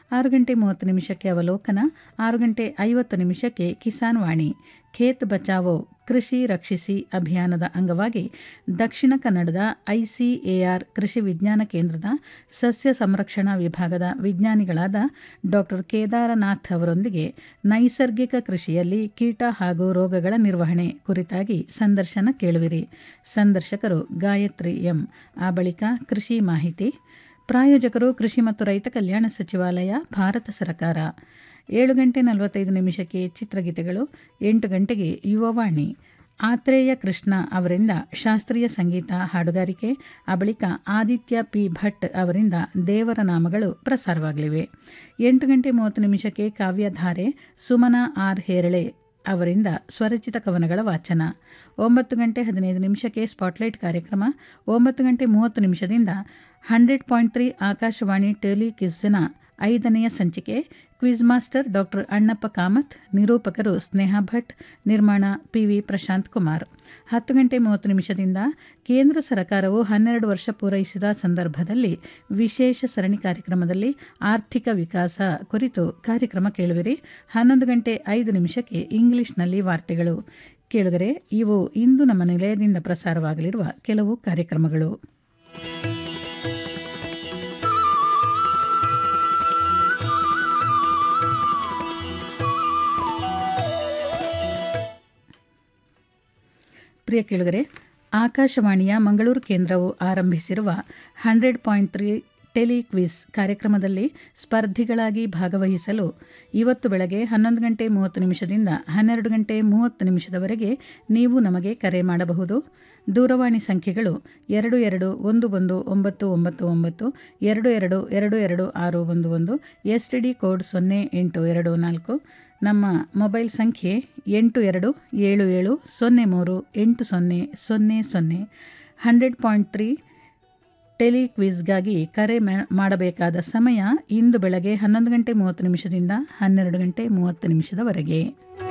ಆರು ಗಂಟೆ ಮೂವತ್ತು ನಿಮಿಷಕ್ಕೆ ಅವಲೋಕನ ಆರು ಗಂಟೆ ಐವತ್ತು ನಿಮಿಷಕ್ಕೆ ಕಿಸಾನ್ ವಾಣಿ ಖೇತ್ ಬಚಾವೋ ಕೃಷಿ ರಕ್ಷಿಸಿ ಅಭಿಯಾನದ ಅಂಗವಾಗಿ ದಕ್ಷಿಣ ಕನ್ನಡದ ಐಸಿಎಆರ್ ಕೃಷಿ ವಿಜ್ಞಾನ ಕೇಂದ್ರದ ಸಸ್ಯ ಸಂರಕ್ಷಣಾ ವಿಭಾಗದ ವಿಜ್ಞಾನಿಗಳಾದ ಡಾಕ್ಟರ್ ಕೇದಾರನಾಥ್ ಅವರೊಂದಿಗೆ ನೈಸರ್ಗಿಕ ಕೃಷಿಯಲ್ಲಿ ಕೀಟ ಹಾಗೂ ರೋಗಗಳ ನಿರ್ವಹಣೆ ಕುರಿತಾಗಿ ಸಂದರ್ಶನ ಕೇಳುವಿರಿ ಸಂದರ್ಶಕರು ಗಾಯತ್ರಿ ಎಂ ಆ ಬಳಿಕ ಕೃಷಿ ಮಾಹಿತಿ ಪ್ರಾಯೋಜಕರು ಕೃಷಿ ಮತ್ತು ರೈತ ಕಲ್ಯಾಣ ಸಚಿವಾಲಯ ಭಾರತ ಸರ್ಕಾರ ಏಳು ಗಂಟೆ ನಲವತ್ತೈದು ನಿಮಿಷಕ್ಕೆ ಚಿತ್ರಗೀತೆಗಳು ಎಂಟು ಗಂಟೆಗೆ ಯುವವಾಣಿ ಆತ್ರೇಯ ಕೃಷ್ಣ ಅವರಿಂದ ಶಾಸ್ತ್ರೀಯ ಸಂಗೀತ ಹಾಡುಗಾರಿಕೆ ಆ ಬಳಿಕ ಆದಿತ್ಯ ಪಿ ಭಟ್ ಅವರಿಂದ ದೇವರ ನಾಮಗಳು ಪ್ರಸಾರವಾಗಲಿವೆ ಎಂಟು ಗಂಟೆ ಮೂವತ್ತು ನಿಮಿಷಕ್ಕೆ ಕಾವ್ಯಧಾರೆ ಸುಮನಾ ಆರ್ ಹೇರಳೆ ಅವರಿಂದ ಸ್ವರಚಿತ ಕವನಗಳ ವಾಚನ ಒಂಬತ್ತು ಗಂಟೆ ಹದಿನೈದು ನಿಮಿಷಕ್ಕೆ ಸ್ಪಾಟ್ಲೈಟ್ ಕಾರ್ಯಕ್ರಮ ಒಂಬತ್ತು ಗಂಟೆ ಮೂವತ್ತು ನಿಮಿಷದಿಂದ hundred point three Akashvani tele ಕ್ವಿಜ್ನ ಐದನೆಯ ಸಂಚಿಕೆ quiz master doctor Annappa Kamath ನಿರೂಪಕರು ಸ್ನೇಹ ಭಟ್ ನಿರ್ಮಾಣ ಪಿ ವಿ ಪ್ರಶಾಂತ್ ಕುಮಾರ್ ಹತ್ತು ಗಂಟೆ ಮೂವತ್ತು ನಿಮಿಷದಿಂದ ಕೇಂದ್ರ ಸರ್ಕಾರವು ಹನ್ನೆರಡು ವರ್ಷ ಪೂರೈಸಿದ ಸಂದರ್ಭದಲ್ಲಿ ವಿಶೇಷ ಸರಣಿ ಕಾರ್ಯಕ್ರಮದಲ್ಲಿ ಆರ್ಥಿಕ ವಿಕಾಸ ಕುರಿತು ಕಾರ್ಯಕ್ರಮ ಕೇಳುವಿರಿ ಹನ್ನೊಂದು ಗಂಟೆ ಐದು ನಿಮಿಷಕ್ಕೆ ಇಂಗ್ಲಿಷ್ನಲ್ಲಿ ವಾರ್ತೆಗಳು ಕೇಳುಗರೆ ಇವು ಇಂದು ನಮ್ಮ ನಿಲಯದಿಂದ ಪ್ರಸಾರವಾಗಲಿರುವ ಕೆಲವು ಕಾರ್ಯಕ್ರಮಗಳು ಪ್ರಿಯ ಕೇಳುಗರೆ ಆಕಾಶವಾಣಿಯ ಮಂಗಳೂರು ಕೇಂದ್ರವು ಆರಂಭಿಸಿರುವ hundred point three tele quiz ಕಾರ್ಯಕ್ರಮದಲ್ಲಿ ಸ್ಪರ್ಧಿಗಳಾಗಿ ಭಾಗವಹಿಸಲು ಇವತ್ತು ಬೆಳಗ್ಗೆ ಹನ್ನೊಂದು ಗಂಟೆ ಮೂವತ್ತು ನಿಮಿಷದಿಂದ ಹನ್ನೆರಡು ಗಂಟೆ ಮೂವತ್ತು ನಿಮಿಷದವರೆಗೆ ನೀವು ನಮಗೆ ಕರೆ ಮಾಡಬಹುದು ದೂರವಾಣಿ ಸಂಖ್ಯೆಗಳು ಎರಡು ಎರಡು ಒಂದು ಒಂದು ಒಂಬತ್ತು ಒಂಬತ್ತು ಒಂಬತ್ತು ಎರಡು ಎರಡು ಎರಡು ಎರಡು ಆರು ಒಂದು ಒಂದು ಎಸ್ ಟಿ ಡಿ ಕೋಡ್ ಸೊನ್ನೆ ಎಂಟು ಎರಡು ನಾಲ್ಕು ನಮ್ಮ ಮೊಬೈಲ್ ಸಂಖ್ಯೆ ಎಂಟು ಎರಡು ಏಳು ಏಳು ಸೊನ್ನೆ ಮೂರು ಎಂಟು ಸೊನ್ನೆ ಸೊನ್ನೆ ಸೊನ್ನೆ ಹಂಡ್ರೆಡ್ ಪಾಯಿಂಟ್ ತ್ರೀ ಟೆಲಿ ಕ್ವಿಜ್ಗಾಗಿ ಕರೆ ಮಾಡಬೇಕಾದ ಸಮಯ ಇಂದು ಬೆಳಗ್ಗೆ ಹನ್ನೊಂದು ಗಂಟೆ ಮೂವತ್ತು ನಿಮಿಷದಿಂದ ಹನ್ನೆರಡು ಗಂಟೆ ಮೂವತ್ತು ನಿಮಿಷದವರೆಗೆ